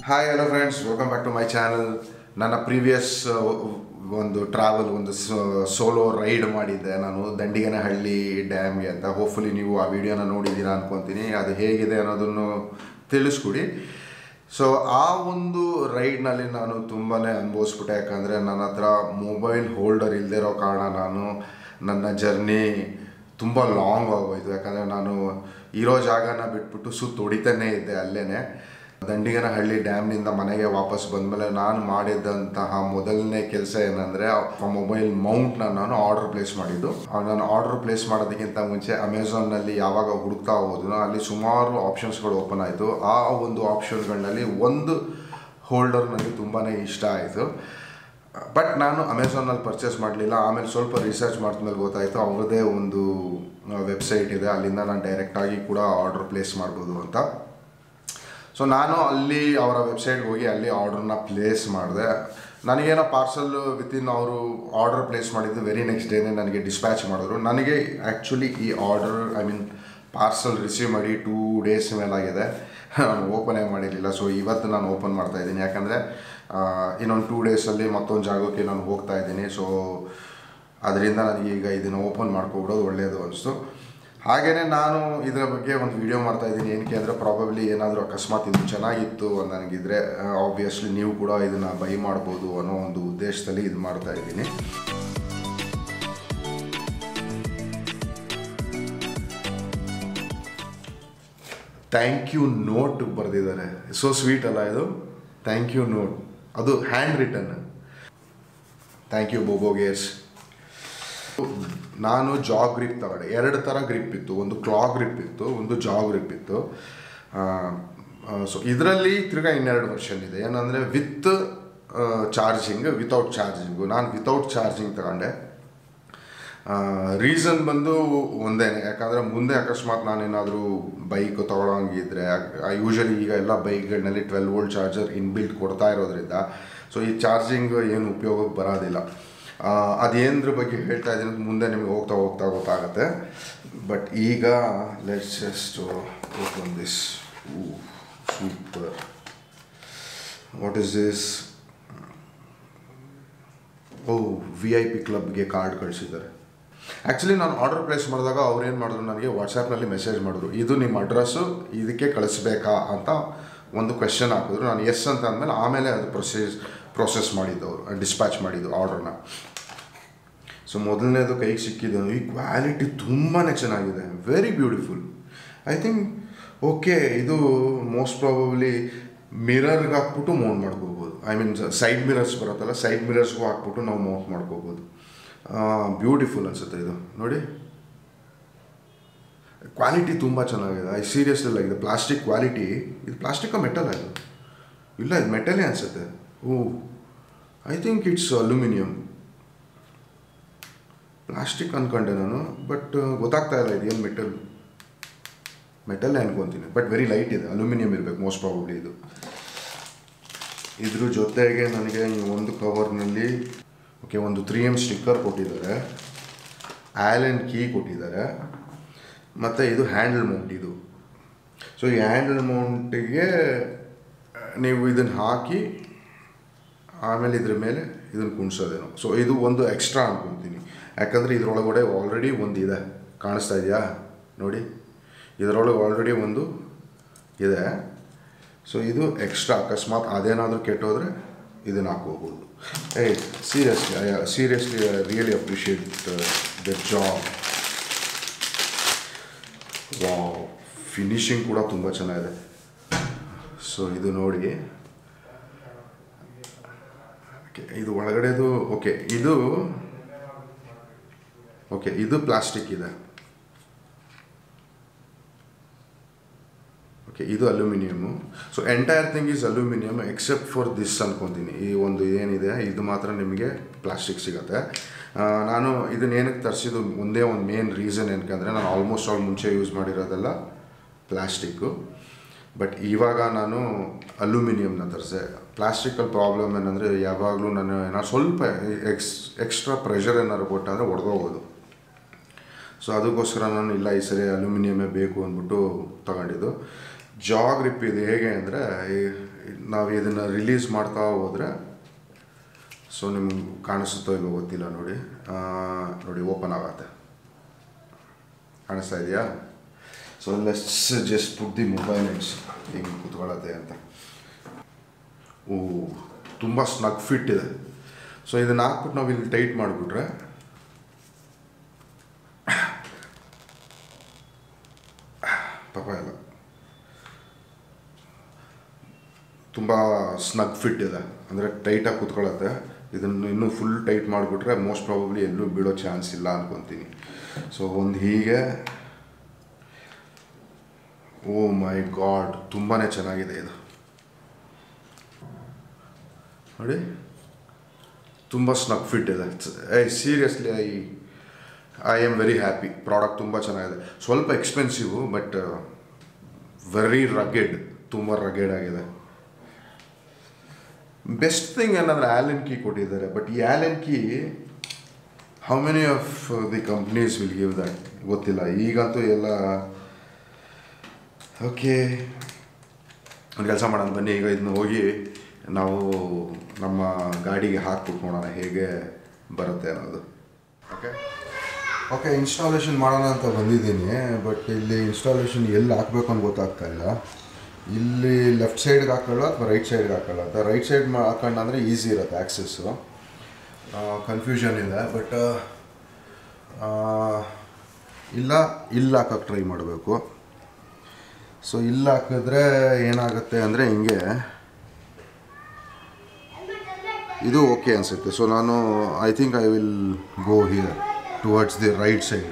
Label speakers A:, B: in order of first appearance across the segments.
A: hi hello friends welcome back to my channel ನನ್ನ previous ಒಂದು travel ಒಂದು solo ride ಮಾಡಿದ್ದೆ ನಾನು ದಂಡಿಗನಹಳ್ಳಿ ಡ್ಯಾಮ್ಗೆ ಅಂತ ಹೋಪ್ಫುಲಿ ನೀವು ಆ ವಿಡಿಯೋನ ನೋಡಿದ್ದೀರಾ ಅನ್ಕೊತೀನಿ ಅದು ಹೇಗಿದೆ ಅನ್ನೋದನ್ನು ತಿಳಿಸ್ಕೊಡಿ ಸೊ ಆ ಒಂದು ರೈಡ್ನಲ್ಲಿ ನಾನು ತುಂಬಾ ಅನುಭವಿಸ್ಬಿಟ್ಟೆ ಯಾಕಂದರೆ ನನ್ನ ಹತ್ರ ಮೊಬೈಲ್ ಹೋಲ್ಡರ್ ಇಲ್ಲದೆ ಇರೋ ಕಾರಣ ನಾನು ನನ್ನ ಜರ್ನಿ ತುಂಬ ಲಾಂಗ್ ಆಗೋಯ್ತು ಯಾಕಂದರೆ ನಾನು ಇರೋ ಜಾಗನ ಬಿಟ್ಬಿಟ್ಟು ಸುತ್ತ ಹೊಡಿತಾನೇ ಇದ್ದೆ ಅಲ್ಲೇ ದಂಡಿಗನಹಳ್ಳಿ ಡ್ಯಾಮ್ನಿಂದ ಮನೆಗೆ ವಾಪಸ್ ಬಂದಮೇಲೆ ನಾನು ಮಾಡಿದ್ದಂತಹ ಮೊದಲನೇ ಕೆಲಸ ಏನಂದರೆ ಆ ಮೊಬೈಲ್ ಮೌಂಟ್ನ ನಾನು ಆರ್ಡರ್ ಪ್ಲೇಸ್ ಮಾಡಿದ್ದು ಆ ನಾನು ಆರ್ಡರ್ ಪ್ಲೇಸ್ ಮಾಡೋದಕ್ಕಿಂತ ಮುಂಚೆ ಅಮೆಝಾನ್ನಲ್ಲಿ ಯಾವಾಗ ಹುಡುಕ್ತಾ ಹೋದ್ನೋ ಅಲ್ಲಿ ಸುಮಾರು ಆಪ್ಷನ್ಸ್ಗಳು ಓಪನ್ ಆಯಿತು ಆ ಒಂದು ಆಪ್ಷನ್ಗಳಲ್ಲಿ ಒಂದು ಹೋಲ್ಡರ್ ನನಗೆ ತುಂಬಾ ಇಷ್ಟ ಆಯಿತು ಬಟ್ ನಾನು ಅಮೆಝಾನಲ್ಲಿ ಪರ್ಚೇಸ್ ಮಾಡಲಿಲ್ಲ ಆಮೇಲೆ ಸ್ವಲ್ಪ ರಿಸರ್ಚ್ ಮಾಡಿದ್ಮೇಲೆ ಗೊತ್ತಾಯಿತು ಅವ್ರದ್ದೇ ಒಂದು ವೆಬ್ಸೈಟ್ ಇದೆ ಅಲ್ಲಿಂದ ನಾನು ಡೈರೆಕ್ಟಾಗಿ ಕೂಡ ಆರ್ಡರ್ ಪ್ಲೇಸ್ ಮಾಡ್ಬೋದು ಅಂತ ಸೊ ನಾನು ಅಲ್ಲಿ ಅವರ ವೆಬ್ಸೈಟ್ಗೆ ಹೋಗಿ ಅಲ್ಲಿ ಆರ್ಡ್ರನ್ನ ಪ್ಲೇಸ್ ಮಾಡಿದೆ ನನಗೇನೋ ಪಾರ್ಸಲ್ ವಿತಿನ್ ಅವರು ಆರ್ಡರ್ ಪ್ಲೇಸ್ ಮಾಡಿದ್ದು ವೆರಿ ನೆಕ್ಸ್ಟ್ ಡೇನೇ ನನಗೆ ಡಿಸ್ಪ್ಯಾಚ್ ಮಾಡಿದ್ರು ನನಗೆ ಆ್ಯಕ್ಚುಲಿ ಈ order I mean parcel receive ಮಾಡಿ ಟೂ ಡೇಸ್ ಮೇಲಾಗಿದೆ ನಾನು ಓಪನೇ ಮಾಡಿರಲಿಲ್ಲ ಸೊ ಇವತ್ತು ನಾನು ಓಪನ್ ಮಾಡ್ತಾ ಇದ್ದೀನಿ ಯಾಕಂದರೆ ಇನ್ನೊಂದು ಟೂ ಡೇಸಲ್ಲಿ ಮತ್ತೊಂದು ಜಾಗಕ್ಕೆ ನಾನು ಹೋಗ್ತಾ ಇದ್ದೀನಿ ಸೊ ಅದರಿಂದ ನನಗೆ ಈಗ ಇದನ್ನು ಓಪನ್ ಮಾಡ್ಕೊಬಿಡೋದು ಒಳ್ಳೆಯದು ಅನಿಸ್ತು ಹಾಗೆಯೇ ನಾನು ಇದರ ಬಗ್ಗೆ ಒಂದು ವಿಡಿಯೋ ಮಾಡ್ತಾ ಇದ್ದೀನಿ ಏನಕ್ಕೆ ಅಂದರೆ ಪ್ರಾಬಬ್ಲಿ ಏನಾದರೂ ಅಕಸ್ಮಾತ್ ಇದು ಚೆನ್ನಾಗಿತ್ತು ನನಗಿದ್ರೆ ಆಬ್ವಿಯಸ್ಲಿ ನೀವು ಕೂಡ ಇದನ್ನು ಬೈ ಮಾಡ್ಬೋದು ಅನ್ನೋ ಒಂದು ಉದ್ದೇಶದಲ್ಲಿ ಇದು ಮಾಡ್ತಾ ಇದ್ದೀನಿ ಥ್ಯಾಂಕ್ ಯು ನೋಟ್ ಬರೆದಿದ್ದಾರೆ ಸೊ ಸ್ವೀಟ್ ಅಲ್ಲ ಇದು ಥ್ಯಾಂಕ್ ಯು ನೋಟ್ ಅದು handwritten thank you Bobo gears ನಾನು ಜಾ ಗ್ರಿಪ್ ತಗೊಂಡೆ ಎರಡು ಥರ ಗ್ರಿಪ್ ಇತ್ತು ಒಂದು ಕ್ಲಾ ಗ್ರಿಪ್ ಇತ್ತು ಒಂದು ಜಾ ಗ್ರಿಪ್ ಇತ್ತು ಸೊ ಇದರಲ್ಲಿ ತಿರ್ಗಾ ಇನ್ನೆರಡು ವರ್ಷನ್ ಇದೆ ಏನಂದರೆ ವಿತ್ ಚಾರ್ಜಿಂಗ್ ವಿತೌಟ್ ಚಾರ್ಜಿಂಗು ನಾನು ವಿತೌಟ್ ಚಾರ್ಜಿಂಗ್ ತಗೊಂಡೆ ರೀಸನ್ ಬಂದು ಒಂದೇ ಯಾಕಂದರೆ ಮುಂದೆ ಅಕಸ್ಮಾತ್ ನಾನೇನಾದರೂ ಬೈಕ್ ತೊಗೊಳಂಗಿದ್ರೆ ಯೂಶಲಿ ಈಗ ಎಲ್ಲ ಬೈಕ್ಗಳಲ್ಲಿ ಟ್ವೆಲ್ ವೋಲ್ಟ್ ಚಾರ್ಜರ್ ಇನ್ಬಿಲ್ಟ್ ಕೊಡ್ತಾ ಇರೋದ್ರಿಂದ ಸೊ ಈ ಚಾರ್ಜಿಂಗ್ ಏನು ಉಪಯೋಗಕ್ಕೆ ಬರೋದಿಲ್ಲ ಅದೇನದ್ರ ಬಗ್ಗೆ ಹೇಳ್ತಾ ಇದ್ದೀನಿ ಮುಂದೆ ನಿಮಗೆ ಹೋಗ್ತಾ ಹೋಗ್ತಾ ಗೊತ್ತಾಗುತ್ತೆ ಬಟ್ ಈಗ let's just open this super what is this oh V I P ಕ್ಲಬ್ಗೆ ಕಾರ್ಡ್ ಕಳಿಸಿದ್ದಾರೆ ಆ್ಯಕ್ಚುಲಿ ನಾನು ಆರ್ಡರ್ ಪ್ಲೇಸ್ ಮಾಡಿದಾಗ ಅವ್ರು ಏನು ಮಾಡಿದ್ರು ನನಗೆ ವಾಟ್ಸಪ್ನಲ್ಲಿ ಮೆಸೇಜ್ ಮಾಡಿದ್ರು ಇದು ನಿಮ್ಮ ಅಡ್ರೆಸ್ಸು ಇದಕ್ಕೆ ಕಳಿಸ್ಬೇಕಾ ಅಂತ ಒಂದು ಕ್ವೆಶನ್ ಹಾಕಿದ್ರು ನಾನು ಎಸ್ ಅಂತ ಅಂದಮೇಲೆ ಆಮೇಲೆ ಅದು ಪ್ರೊಸೆಸ್ ಪ್ರೊಸೆಸ್ ಮಾಡಿದ್ದವರು ಡಿಸ್ಪ್ಯಾಚ್ ಮಾಡಿದ್ದು ಆರ್ಡ್ರನ್ನ ಸೊ ಮೊದಲನೇದು ಕೈಗೆ ಸಿಕ್ಕಿದ್ದು ಈ ಕ್ವಾಲಿಟಿ ತುಂಬಾ ಚೆನ್ನಾಗಿದೆ very beautiful I think okay ಇದು ಮೋಸ್ಟ್ ಪ್ರಾಬಬ್ಲಿ ಮಿರರ್ಗೆ ಹಾಕ್ಬಿಟ್ಟು ಮೌಂಟ್ ಮಾಡ್ಕೋಬೋದು ಐ ಮೀನ್ ಸೈಡ್ ಮಿರರ್ಸ್ ಬರುತ್ತಲ್ಲ ಸೈಡ್ ಮಿರರ್ಸ್ಗೂ ಹಾಕ್ಬಿಟ್ಟು ನಾವು ಮೌಂಟ್ ಮಾಡ್ಕೋಬೋದು ಬ್ಯೂಟಿಫುಲ್ ಅನಿಸುತ್ತೆ ಇದು ನೋಡಿ ಕ್ವಾಲಿಟಿ ತುಂಬ ಚೆನ್ನಾಗಿದೆ ಐ ಸೀರಿಯಸ್ಲಿ ಲೈಕ್ ಇದು ಪ್ಲಾಸ್ಟಿಕ್ ಕ್ವಾಲಿಟಿ ಇದು ಪ್ಲಾಸ್ಟಿಕ್ ಮೆಟಲ್ ಇದು ಇಲ್ಲ ಇದು ಮೆಟಲೇ ಅನಿಸುತ್ತೆ oh I think it's aluminium plastic ಅಂದ್ಕೊಂಡೆ ನಾನು ಬಟ್ ಗೊತ್ತಾಗ್ತಾ ಇಲ್ಲ ಇದು ಏನು ಮೆಟಲ್ ಮೆಟಲ್ಲೇ ಅನ್ಕೊತೀನಿ ಬಟ್ ವೆರಿ ಲೈಟ್ ಇದೆ ಅಲ್ಯೂಮಿನಿಯಂ ಇರಬೇಕು ಮೋಸ್ಟ್ ಪ್ರಾಬಬ್ಲಿ ಇದು ಇದ್ರ ಜೊತೆಗೆ ನನಗೆ ಈ ಒಂದು ಕವರ್ನಲ್ಲಿ ಓಕೆ ಒಂದು ತ್ರೀ ಎಮ್ ಸ್ಟಿಕ್ಕರ್ ಕೊಟ್ಟಿದ್ದಾರೆ ಆ್ಯಲೆನ್ ಕೀ ಕೊಟ್ಟಿದ್ದಾರೆ ಮತ್ತು ಇದು ಹ್ಯಾಂಡಲ್ ಮೌಂಟ್ ಇದು ಸೊ ಈ ಹ್ಯಾಂಡಲ್ ಮೌಂಟಿಗೆ ನೀವು ಇದನ್ನು ಹಾಕಿ ಆಮೇಲೆ ಇದ್ರ ಮೇಲೆ ಇದನ್ನು ಕುಣಿಸೋದೇನು ಸೊ ಇದು ಒಂದು ಎಕ್ಸ್ಟ್ರಾ ಅನ್ಕೊತೀನಿ ಯಾಕಂದರೆ ಇದರೊಳಗಡೆ ಆಲ್ರೆಡಿ ಒಂದು ಇದೆ ಕಾಣಿಸ್ತಾ ಇದೆಯಾ ನೋಡಿ ಇದರೊಳಗೆ ಆಲ್ರೆಡಿ ಒಂದು ಇದೆ ಸೊ ಇದು ಎಕ್ಸ್ಟ್ರಾ ಅಕಸ್ಮಾತ್ ಅದೇನಾದರೂ ಕೆಟ್ಟೋದ್ರೆ ಇದನ್ನು ಹಾಕೋಬೋದು ಏ seriously I seriously I really appreciate the job ವಾ ಫಿನಿಶಿಂಗ್ ಕೂಡ ತುಂಬ ಚೆನ್ನಾಗಿದೆ ಸೊ ಇದು ನೋಡಿ ಓಕೆ ಇದು ಒಳಗಡೆದು ಓಕೆ ಇದು ಓಕೆ ಇದು ಪ್ಲಾಸ್ಟಿಕ್ ಇದೆ ಓಕೆ ಇದು aluminium so entire thing is aluminium except for this ಅನ್ಕೊತೀನಿ ಈ ಒಂದು ಏನಿದೆ ಇದು ಮಾತ್ರ ನಿಮಗೆ ಪ್ಲಾಸ್ಟಿಕ್ ಸಿಗುತ್ತೆ ನಾನು ಇದನ್ನ ಏನಕ್ಕೆ ತರಿಸಿದ್ದು ಒಂದೇ ಒಂದು ಮೇನ್ ರೀಸನ್ ಏನಕ್ಕಂದರೆ ನಾನು ಆಲ್ಮೋಸ್ಟ್ ಆಲ್ ಮುಂಚೆ ಯೂಸ್ ಮಾಡಿರೋದೆಲ್ಲ ಪ್ಲಾಸ್ಟಿಕ್ಕು ಬಟ್ ಇವಾಗ ನಾನು ಅಲ್ಯೂಮಿನಿಯಮ್ನ ತರಿಸಿದೆ ಪ್ಲಾಸ್ಟಿಕಲ್ಲಿ ಪ್ರಾಬ್ಲಮ್ ಏನಂದರೆ ಯಾವಾಗಲೂ ನಾನು ಏನೋ ಸ್ವಲ್ಪ ಎಕ್ಸ್ ಎಕ್ಸ್ಟ್ರಾ ಪ್ರೆಷರ್ ಏನಾದ್ರು ಕೊಟ್ಟಂದರೆ ಒಡೆದೋಗೋದು ಸೊ ಅದಕ್ಕೋಸ್ಕರ ನಾನು ಇಲ್ಲ ಈ ಸರಿ ಅಲ್ಯೂಮಿನಿಯಮೇ ಬೇಕು ಅಂದ್ಬಿಟ್ಟು ತಗೊಂಡಿದ್ದು ಜಾ ಗ್ರಿಪ್ ಇದು ಹೇಗೆ ಅಂದರೆ ನಾವು ಇದನ್ನು ರಿಲೀಸ್ ಮಾಡ್ತಾ ಹೋದರೆ ಸೊ ನಿಮ್ಗೆ ಕಾಣಿಸುತ್ತೋ ಇಲ್ಲೋ ಗೊತ್ತಿಲ್ಲ ನೋಡಿ ಆ, ನೋಡಿ ಓಪನ್ ಆಗತ್ತೆ ಕಾಣಿಸ್ತಾ ಇದೆಯಾ so let's just put the mobile it's ಹಿಂಗೆ ಕೂತ್ಕೊಳ್ಳತ್ತೆ ಅಂತ ಓ ತುಂಬ ಸ್ನಗ್ ಫಿಟ್ ಇದೆ ಸೊ ಇದನ್ನು ಹಾಕ್ಬಿಟ್ಟು ನಾವು ಇಲ್ಲಿ ಟೈಟ್ ಮಾಡಿಬಿಟ್ರೆ ಪಾಪ ಇಲ್ಲ ತುಂಬ ಸ್ನಗ್ ಫಿಟ್ ಇದೆ ಅಂದರೆ ಟೈಟಾಗಿ ಕೂತ್ಕೊಳ್ಳುತ್ತೆ ಇದನ್ನು ಇನ್ನೂ ಫುಲ್ ಟೈಟ್ ಮಾಡಿಬಿಟ್ರೆ ಮೋಸ್ಟ್ ಪ್ರಾಬಬ್ಲಿ ಎಲ್ಲೂ ಬೀಳೋ ಚಾನ್ಸ್ ಇಲ್ಲ ಅನ್ಕೊತೀನಿ ಸೊ ಒಂದು ಹೀಗೆ ಓ ಮೈ ಗಾಡ್ ತುಂಬಾ ಚೆನ್ನಾಗಿದೆ ಇದು ನೋಡಿ ತುಂಬ ಸ್ನಗ್ ಫಿಟ್ ಇದೆ I seriously I I am very happy product ತುಂಬ ಚೆನ್ನಾಗಿದೆ ಸ್ವಲ್ಪ ಎಕ್ಸ್ಪೆನ್ಸಿವು ಬಟ್ ವೆರಿ ರಗೆಡ್ ತುಂಬ ರಗೆಡ್ ಆಗಿದೆ ಬೆಸ್ಟ್ ಥಿಂಗ್ ಏನಂದರೆ ಆ್ಯಲನ್ ಕೀ ಕೊಟ್ಟಿದ್ದಾರೆ ಬಟ್ ಈ Allen key how many of the companies will give that ಗೊತ್ತಿಲ್ಲ ಈಗಂತೂ ಎಲ್ಲ ಓಕೆ ಒಂದು ಕೆಲಸ ಮಾಡೋಣ ಬನ್ನಿ ಈಗ ಇದನ್ನ ಹೋಗಿ ನಾವು ನಮ್ಮ ಗಾಡಿಗೆ ಹಾಕ್ಬಿಟ್ಟು ನೋಡೋಣ ಹೇಗೆ ಬರುತ್ತೆ ಅನ್ನೋದು ಓಕೆ ಓಕೆ ಇನ್ಸ್ಟಾಲೇಷನ್ ಮಾಡೋಣ ಅಂತ ಬಂದಿದ್ದೀನಿ ಬಟ್ ಇಲ್ಲಿ ಇನ್ಸ್ಟಾಲೇಷನ್ ಎಲ್ಲಿ ಹಾಕಬೇಕು ಅಂತ ಗೊತ್ತಾಗ್ತಾ ಇಲ್ಲ ಇಲ್ಲಿ ಲೆಫ್ಟ್ ಸೈಡ್ಗೆ ಹಾಕೊಳ್ಳೋ ಅಥವಾ ರೈಟ್ ಸೈಡ್ಗೆ ಹಾಕೊಳ್ಳೋ ಅಂತ ರೈಟ್ ಸೈಡ್ ಮಾ ಹಾಕೊಂಡಂದ್ರೆ ಈಸಿ ಇರುತ್ತೆ ಆ್ಯಕ್ಸಸ್ಸು ಕನ್ಫ್ಯೂಷನ್ ಇದೆ ಬಟ್ ಇಲ್ಲ ಇಲ್ಲಿ ಹಾಕೋಕ್ಕೆ ಟ್ರೈ ಮಾಡಬೇಕು ಸೊ ಇಲ್ಲಿ ಹಾಕಿದ್ರೆ ಏನಾಗುತ್ತೆ ಅಂದರೆ ಹಿಂಗೆ ಇದು ಓಕೆ ಅನಿಸುತ್ತೆ ಸೊ ನಾನು I think I will go here towards the right side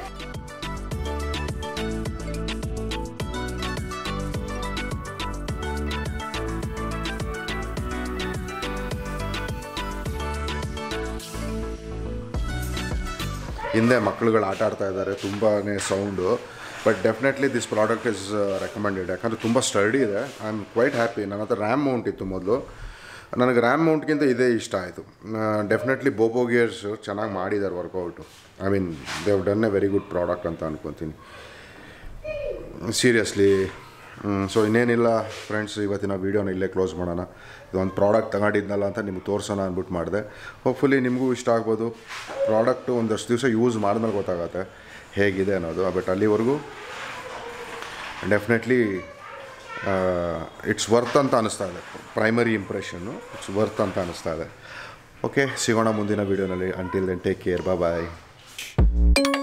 A: ಹಿಂದೆ ಮಕ್ಕಳುಗಳು ಆಟ ಆಡ್ತಾ ಇದ್ದಾರೆ ತುಂಬಾ sound but definitely this product is recommended ಯಾಕಂದರೆ ತುಂಬ ಸ್ಟಡಿ ಇದೆ ಐ ಆಮ್ ಕ್ವೈಟ್ ಹ್ಯಾಪಿ ನನ್ನ ಹತ್ರ ರ್ಯಾಮ್ ಮೌಂಟ್ ಇತ್ತು ಮೊದಲು ನನಗೆ ರ್ಯಾಮ್ ಮೌಂಟ್ಗಿಂತ ಇದೇ ಇಷ್ಟ ಆಯಿತು ಡೆಫಿನೆಟ್ಲಿ ಬೋಬೋ ಗಿಯರ್ಸ್ ಚೆನ್ನಾಗಿ ಮಾಡಿದ್ದಾರೆ workout I mean they've done a very good product ಅಂತ ಅನ್ಕೊತೀನಿ ಸೀರಿಯಸ್ಲಿ ಸೊ ಇನ್ನೇನಿಲ್ಲ ಫ್ರೆಂಡ್ಸ್ ಇವತ್ತಿನ ವೀಡಿಯೋನ ಇಲ್ಲೇ ಕ್ಲೋಸ್ ಮಾಡೋಣ ಇದೊಂದು ಪ್ರಾಡಕ್ಟ್ ತಗೊಂಡಿದ್ನಲ್ಲ ಅಂತ ನಿಮ್ಗೆ ತೋರ್ಸೋಣ ಅಂದ್ಬಿಟ್ಟು ಮಾಡಿದೆ ಹೋಪ್ಫುಲಿ ನಿಮಗೂ ಇಷ್ಟ ಆಗ್ಬೋದು ಪ್ರಾಡಕ್ಟು ಒಂದಷ್ಟು ದಿವಸ ಯೂಸ್ ಮಾಡಿದ್ಮೇಲೆ ಗೊತ್ತಾಗತ್ತೆ ಹೇಗಿದೆ ಅನ್ನೋದು ಬಟ್ ಅಲ್ಲಿವರೆಗೂ ಡೆಫಿನೆಟ್ಲಿ ಇಟ್ಸ್ ವರ್ತ್ ಅಂತ ಅನ್ನಿಸ್ತಾ ಇದೆ ಪ್ರೈಮರಿ ಇಂಪ್ರೆಷನ್ನು ಇಟ್ಸ್ ವರ್ತ್ ಅಂತ ಅನ್ನಿಸ್ತಾ ಇದೆ ಓಕೆ ಸಿಗೋಣ ಮುಂದಿನ ವೀಡಿಯೋನಲ್ಲಿ ಅಂಟಿಲ್ ದೆನ್ ಟೇಕ್ ಕೇರ್ ಬಾಯ್